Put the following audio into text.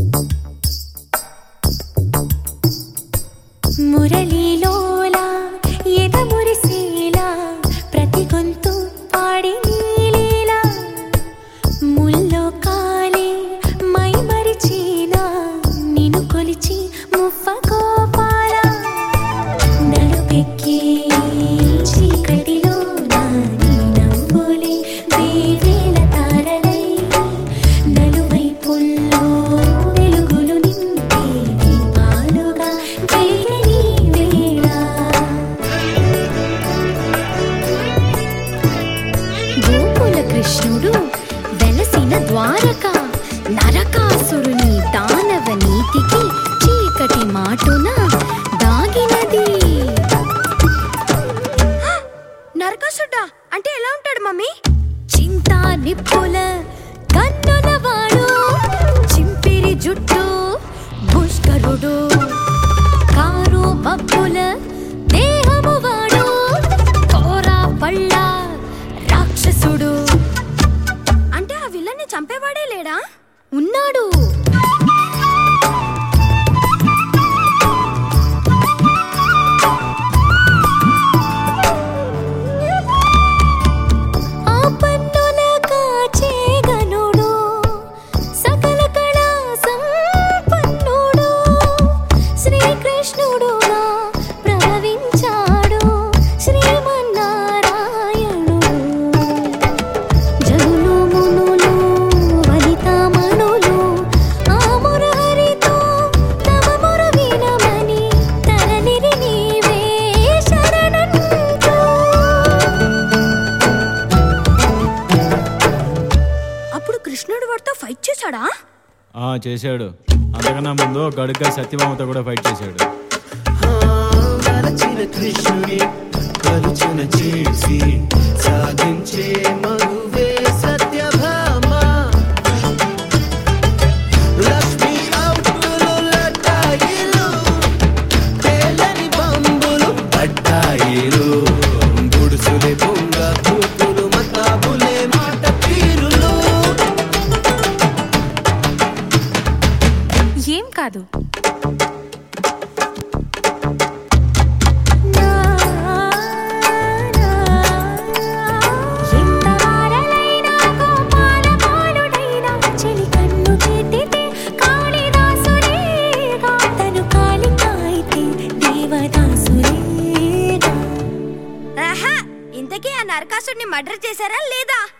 మురళీలోలా ఎద మురిసేలా ప్రతి గొంతు పాడి నీలీలా ముల్లో కాలే మై మరిచేనా నిన్ను కొలిచి మువ్వ గోపాల నడుపెక్కి చీకటిలో నా నీ నవ్వులే వేవేల తారలై నలువైపుల్లో వెలుగులు నింపే దీపాలుగా వెలిగని వేళ గోకుల కృష్ణుడు వెలసిన ద్వారక నరకాసురుని దానవ నీతికి చీకటి మాటున దాగినది నరకాసుడ్డా అంటే ఎలా ఉంటాడు మమ్మీ చింతా నిప్పుల కన్నులవాడు చింపిరి జుట్టు పుష్కరుడు కారు మబ్బుల దేహము వాడు కోరా పళ్ళ రాక్షసుడు అంటే ఆ విలన్ని చంపేవాడే లేడా ఉన్నాడు ఆ పన్నుల కాచే గనుడు సకల కళా సంపన్నుడు శ్రీకృష్ణుడుగా ప్రభవించాడు శ్రీమన్నారాయణుడు జనులు మునులు వనితామణులు ఆ మురహరితో తమ మొర వినమని తరలిరి నీవే శరణంటూ అప్పుడు కృష్ణుడు వాడితో ఫైట్ చేశాడా ఆ చేశాడు అంతకన్నా ముందు గడుగ్గా సత్యభామతో కూడా ఫైట్ చేశాడు వరచిన కృష్ణుని కలుచున చేసి సాధించే మగువే సత్యభామ లక్ష్మి అవుతులు లటాయిలు తేలని బంబులు పట్టాయిలు గుడుసులే పొంగ కూతులు మతాబులే మాట తీరులు ఏం కాదు ఆహా ఇంతకీ ఆ నరకాసుడిని మర్డర్ చేశారా లేదా